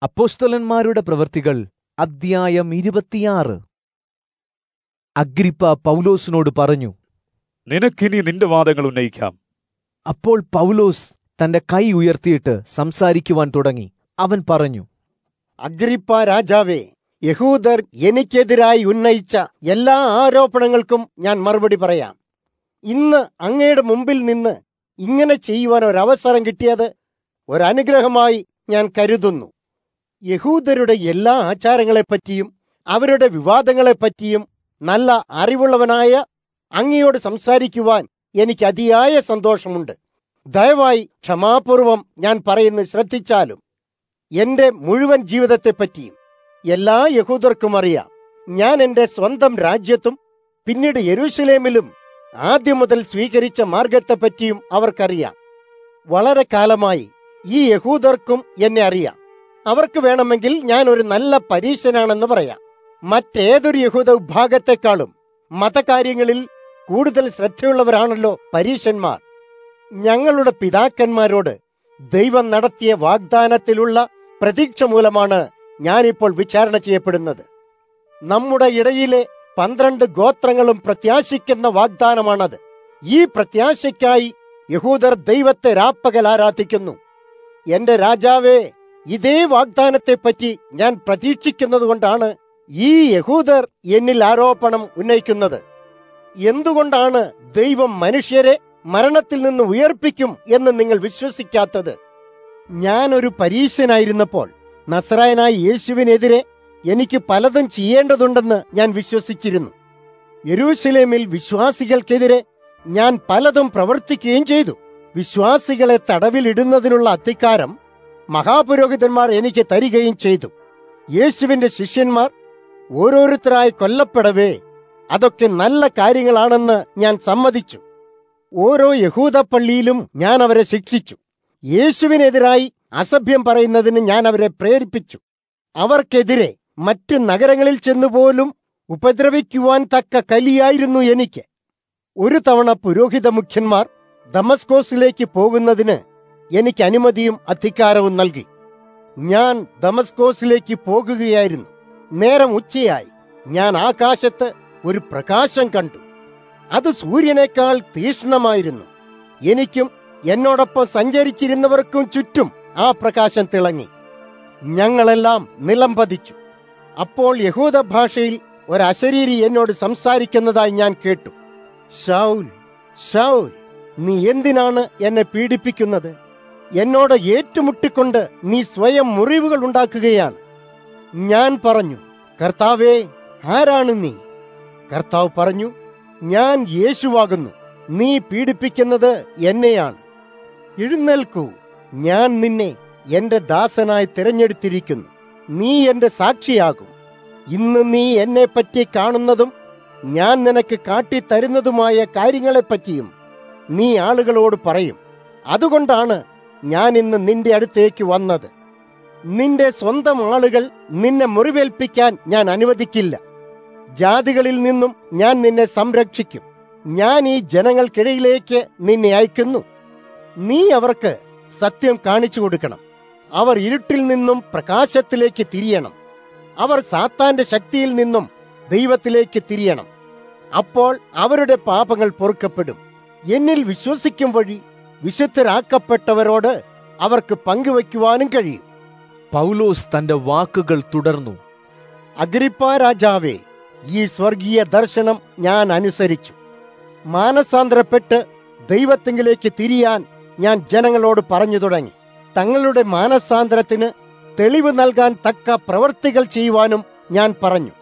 അപ്പോസ്തലന്മാരുടെ പ്രവൃത്തികൾ അദ്ധ്യായം ഇരുപത്തിയാറ് അഗ്രിപ്പ പൗലോസിനോട് പറഞ്ഞു നിനക്കിനി നിന്റെ വാദങ്ങൾ ഉന്നയിക്കാം അപ്പോൾ പൗലോസ് തന്റെ കൈ ഉയർത്തിയിട്ട് സംസാരിക്കുവാൻ തുടങ്ങി അവൻ പറഞ്ഞു അഗ്രിപ്പ രാജാവേ യഹൂദർ എനിക്കെതിരായി ഉന്നയിച്ച എല്ലാ ആരോപണങ്ങൾക്കും ഞാൻ മറുപടി പറയാം ഇന്ന് അങ്ങയുടെ മുമ്പിൽ നിന്ന് ഇങ്ങനെ ചെയ്യുവാൻ ഒരവസരം കിട്ടിയത് ഒരനുഗ്രഹമായി ഞാൻ കരുതുന്നു യഹൂദരുടെ എല്ലാ ആചാരങ്ങളെപ്പറ്റിയും അവരുടെ വിവാദങ്ങളെപ്പറ്റിയും നല്ല അറിവുള്ളവനായ അങ്ങയോട് സംസാരിക്കുവാൻ എനിക്ക് അതിയായ സന്തോഷമുണ്ട് ദയവായി ക്ഷമാപൂർവം ഞാൻ പറയുന്നത് ശ്രദ്ധിച്ചാലും എന്റെ മുഴുവൻ ജീവിതത്തെപ്പറ്റിയും എല്ലാ യഹൂദർക്കും അറിയാം ഞാൻ എന്റെ സ്വന്തം രാജ്യത്തും പിന്നീട് യെരൂശലേമിലും ആദ്യം മുതൽ സ്വീകരിച്ച മാർഗത്തെപ്പറ്റിയും അവർക്കറിയാം വളരെ കാലമായി ഈ യഹൂദർക്കും എന്നെ അറിയാം അവർക്ക് വേണമെങ്കിൽ ഞാൻ ഒരു നല്ല പരീശനാണെന്ന് പറയാം മറ്റേതൊരു യഹൂദ വിഭാഗത്തെക്കാളും മതകാര്യങ്ങളിൽ കൂടുതൽ ശ്രദ്ധയുള്ളവരാണല്ലോ പരീശന്മാർ ഞങ്ങളുടെ പിതാക്കന്മാരോട് ദൈവം നടത്തിയ വാഗ്ദാനത്തിലുള്ള പ്രതീക്ഷ മൂലമാണ് ഞാനിപ്പോൾ വിചാരണ ചെയ്യപ്പെടുന്നത് നമ്മുടെ ഇടയിലെ പന്ത്രണ്ട് ഗോത്രങ്ങളും പ്രത്യാശിക്കുന്ന വാഗ്ദാനമാണത് ഈ പ്രത്യാശയ്ക്കായി യഹൂദർ ദൈവത്തെ രാപ്പകൽ ആരാധിക്കുന്നു എന്റെ രാജാവേ ഇതേ വാഗ്ദാനത്തെപ്പറ്റി ഞാൻ പ്രതീക്ഷിക്കുന്നതുകൊണ്ടാണ് ഈ യഹൂദർ എന്നിൽ ആരോപണം ഉന്നയിക്കുന്നത് എന്തുകൊണ്ടാണ് ദൈവം മനുഷ്യരെ മരണത്തിൽ നിന്ന് ഉയർപ്പിക്കും എന്ന് നിങ്ങൾ വിശ്വസിക്കാത്തത് ഞാൻ ഒരു പരീശനായിരുന്നപ്പോൾ നസറായനായ യേശുവിനെതിരെ എനിക്ക് പലതും ചെയ്യേണ്ടതുണ്ടെന്ന് ഞാൻ വിശ്വസിച്ചിരുന്നു യെരൂശലേമിൽ വിശ്വാസികൾക്കെതിരെ ഞാൻ പലതും പ്രവർത്തിക്കുകയും ചെയ്തു വിശ്വാസികളെ തടവിലിടുന്നതിനുള്ള അധികാരം മഹാപുരോഹിതന്മാർ എനിക്ക് തരികയും ചെയ്തു യേശുവിന്റെ ശിഷ്യന്മാർ ഓരോരുത്തരായി കൊല്ലപ്പെടവേ അതൊക്കെ നല്ല കാര്യങ്ങളാണെന്ന് ഞാൻ സമ്മതിച്ചു ഓരോ യഹൂദ പള്ളിയിലും ഞാൻ അവരെ ശിക്ഷിച്ചു യേശുവിനെതിരായി അസഭ്യം പറയുന്നതിന് ഞാൻ അവരെ പ്രേരിപ്പിച്ചു അവർക്കെതിരെ മറ്റു നഗരങ്ങളിൽ ചെന്നുപോലും ഉപദ്രവിക്കുവാൻ തക്ക കലിയായിരുന്നു എനിക്ക് ഒരു തവണ പുരോഹിത മുഖ്യന്മാർ ദമസ്കോസിലേക്ക് പോകുന്നതിന് എനിക്ക് അനുമതിയും അധികാരവും നൽകി ഞാൻ ദമസ്കോസിലേക്ക് പോകുകയായിരുന്നു നേരം ഉച്ചയായി ഞാൻ ആകാശത്ത് ഒരു പ്രകാശം കണ്ടു അത് സൂര്യനേക്കാൾ തീഷ്ണമായിരുന്നു എനിക്കും എന്നോടൊപ്പം സഞ്ചരിച്ചിരുന്നവർക്കും ചുറ്റും ആ പ്രകാശം തിളങ്ങി ഞങ്ങളെല്ലാം നിലം പതിച്ചു അപ്പോൾ യഹൂദ ഭാഷയിൽ ഒരു അശരീരി എന്നോട് സംസാരിക്കുന്നതായി ഞാൻ കേട്ടു ഷൗൽ ഷൗൽ നീ എന്തിനാണ് എന്നെ പീഡിപ്പിക്കുന്നത് എന്നോട് ഏറ്റുമുട്ടിക്കൊണ്ട് നീ സ്വയം മുറിവുകൾ ഉണ്ടാക്കുകയാണ് ഞാൻ പറഞ്ഞു കർത്താവേ ആരാണ് നീ കർത്താവ് പറഞ്ഞു ഞാൻ യേശുവാകുന്നു നീ പീഡിപ്പിക്കുന്നത് എന്നെയാണ് എഴുന്നേൽക്കൂ ഞാൻ നിന്നെ എന്റെ ദാസനായി തിരഞ്ഞെടുത്തിരിക്കുന്നു നീ എന്റെ സാക്ഷിയാകും ഇന്ന് നീ എന്നെപ്പറ്റി കാണുന്നതും ഞാൻ നിനക്ക് കാട്ടിത്തരുന്നതുമായ കാര്യങ്ങളെപ്പറ്റിയും നീ ആളുകളോട് പറയും അതുകൊണ്ടാണ് ഞാൻ ഇന്ന് നിന്റെ അടുത്തേക്ക് വന്നത് നിന്റെ സ്വന്തം ആളുകൾ നിന്നെ മുറിവേൽപ്പിക്കാൻ ഞാൻ അനുവദിക്കില്ല ജാതികളിൽ നിന്നും ഞാൻ നിന്നെ സംരക്ഷിക്കും ഞാൻ ഈ ജനങ്ങൾക്കിടയിലേക്ക് നിന്നെ അയക്കുന്നു നീ അവർക്ക് സത്യം കാണിച്ചു കൊടുക്കണം അവർ ഇരുട്ടിൽ നിന്നും പ്രകാശത്തിലേക്ക് തിരിയണം അവർ സാത്താന്റെ ശക്തിയിൽ നിന്നും ദൈവത്തിലേക്ക് തിരിയണം അപ്പോൾ അവരുടെ പാപങ്ങൾ പൊറുക്കപ്പെടും എന്നിൽ വിശ്വസിക്കും വഴി വിശുദ്ധരാക്കപ്പെട്ടവരോട് അവർക്ക് പങ്കുവയ്ക്കുവാനും കഴിയും പൗലോസ് തന്റെ വാക്കുകൾ തുടർന്നു അഗ്രിപ്പ രാജാവേ ഈ സ്വർഗീയ ദർശനം ഞാൻ അനുസരിച്ചു മാനസാന്തരപ്പെട്ട് ദൈവത്തിങ്കിലേക്ക് തിരിയാൻ ഞാൻ ജനങ്ങളോട് പറഞ്ഞു തുടങ്ങി തങ്ങളുടെ മാനസാന്തരത്തിന് തെളിവ് നൽകാൻ തക്ക പ്രവൃത്തികൾ ചെയ്യുവാനും ഞാൻ പറഞ്ഞു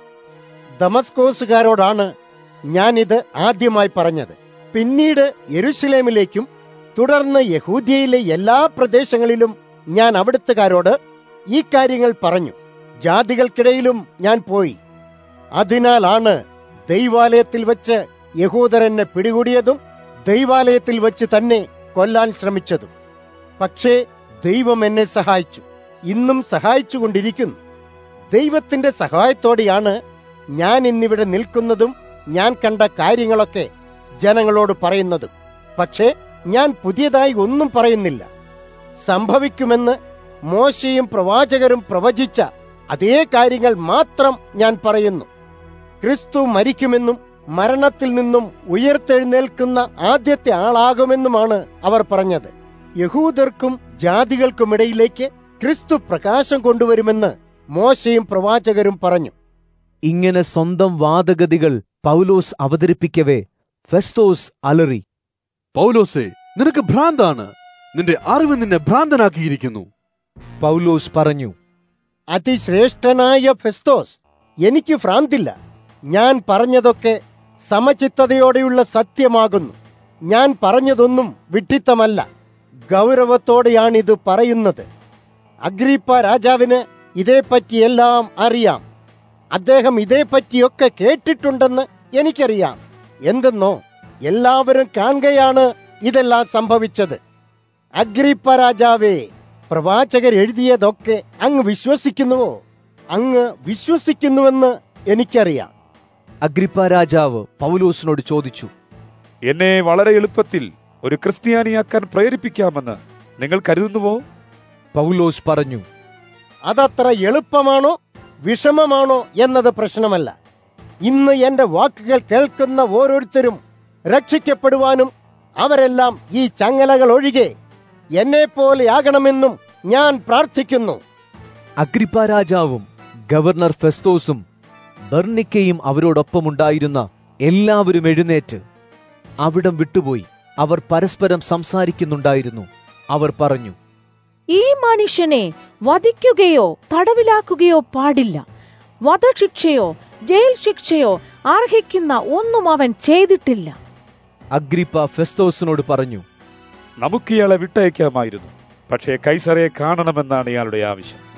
ദമസ്കോസുകാരോടാണ് ഞാനിത് ആദ്യമായി പറഞ്ഞത് പിന്നീട് യെരുഷലേമിലേക്കും തുടർന്ന് യഹൂദ്യയിലെ എല്ലാ പ്രദേശങ്ങളിലും ഞാൻ അവിടുത്തുകാരോട് ഈ കാര്യങ്ങൾ പറഞ്ഞു ജാതികൾക്കിടയിലും ഞാൻ പോയി അതിനാലാണ് ദൈവാലയത്തിൽ വെച്ച് യഹൂദർ എന്നെ പിടികൂടിയതും ദൈവാലയത്തിൽ വെച്ച് തന്നെ കൊല്ലാൻ ശ്രമിച്ചതും പക്ഷേ ദൈവം എന്നെ സഹായിച്ചു ഇന്നും സഹായിച്ചുകൊണ്ടിരിക്കുന്നു ദൈവത്തിന്റെ സഹായത്തോടെയാണ് ഞാൻ ഇന്നിവിടെ നിൽക്കുന്നതും ഞാൻ കണ്ട കാര്യങ്ങളൊക്കെ ജനങ്ങളോട് പറയുന്നതും പക്ഷേ ഞാൻ പുതിയതായി ഒന്നും പറയുന്നില്ല സംഭവിക്കുമെന്ന് മോശയും പ്രവാചകരും പ്രവചിച്ച അതേ കാര്യങ്ങൾ മാത്രം ഞാൻ പറയുന്നു ക്രിസ്തു മരിക്കുമെന്നും മരണത്തിൽ നിന്നും ഉയർത്തെഴുന്നേൽക്കുന്ന ആദ്യത്തെ ആളാകുമെന്നുമാണ് അവർ പറഞ്ഞത് യഹൂദർക്കും ജാതികൾക്കുമിടയിലേക്ക് ക്രിസ്തു പ്രകാശം കൊണ്ടുവരുമെന്ന് മോശയും പ്രവാചകരും പറഞ്ഞു ഇങ്ങനെ സ്വന്തം വാദഗതികൾ പൗലോസ് അവതരിപ്പിക്കവേ ഫെസ്തോസ് അലറി പൗലോസേ നിനക്ക് ഭ്രാന്താണ് നിന്റെ അറിവ് നിന്നെ ഭ്രാന്തനാക്കിയിരിക്കുന്നു പൗലോസ് പറഞ്ഞു അതിശ്രേഷ്ഠനായ ഫെസ്തോസ് എനിക്ക് ഭ്രാന്തില്ല ഞാൻ പറഞ്ഞതൊക്കെ സമചിത്തതയോടെയുള്ള സത്യമാകുന്നു ഞാൻ പറഞ്ഞതൊന്നും വിഡ്ഢിത്തമല്ല ഗൗരവത്തോടെയാണിത് പറയുന്നത് അഗ്രീപ്പ രാജാവിന് ഇതേപ്പറ്റിയെല്ലാം അറിയാം അദ്ദേഹം ഇതേപ്പറ്റിയൊക്കെ കേട്ടിട്ടുണ്ടെന്ന് എനിക്കറിയാം എന്തെന്നോ എല്ലാവരും കാണുകയാണ് ഇതെല്ലാം സംഭവിച്ചത് അഗ്രീപ്പ രാജാവേ പ്രവാചകർ എഴുതിയതൊക്കെ അങ്ങ് വിശ്വസിക്കുന്നുവോ അങ്ങ് വിശ്വസിക്കുന്നുവെന്ന് എനിക്കറിയാം അഗ്രിപ്പ രാജാവ് പൗലോസിനോട് ചോദിച്ചു എന്നെ വളരെ എളുപ്പത്തിൽ ഒരു ക്രിസ്ത്യാനിയാക്കാൻ പ്രേരിപ്പിക്കാമെന്ന് നിങ്ങൾ കരുതുന്നുവോ പൗലോസ് പറഞ്ഞു അതത്ര എളുപ്പമാണോ വിഷമമാണോ എന്നത് പ്രശ്നമല്ല ഇന്ന് എന്റെ വാക്കുകൾ കേൾക്കുന്ന ഓരോരുത്തരും രക്ഷിക്കപ്പെടുവാനും അവരെല്ലാം ഈ ചങ്ങലകൾ ഒഴികെ എന്നെപ്പോലെയാകണമെന്നും ഞാൻ പ്രാർത്ഥിക്കുന്നു അഗ്രിപ്പ രാജാവും ഗവർണർ ഫെസ്തോസും ബർണിക്കയും അവരോടൊപ്പമുണ്ടായിരുന്ന എല്ലാവരും എഴുന്നേറ്റ് അവിടം വിട്ടുപോയി അവർ പരസ്പരം സംസാരിക്കുന്നുണ്ടായിരുന്നു അവർ പറഞ്ഞു ഈ മനുഷ്യനെ വധിക്കുകയോ തടവിലാക്കുകയോ പാടില്ല വധശിക്ഷയോ ജയിൽ ശിക്ഷയോ അർഹിക്കുന്ന ഒന്നും അവൻ ചെയ്തിട്ടില്ല അഗ്രിപ്പ ഫെസ്തോസിനോട് പറഞ്ഞു നമുക്ക് ഇയാളെ വിട്ടയക്കാമായിരുന്നു പക്ഷേ കൈസറയെ കാണണമെന്നാണ് ഇയാളുടെ ആവശ്യം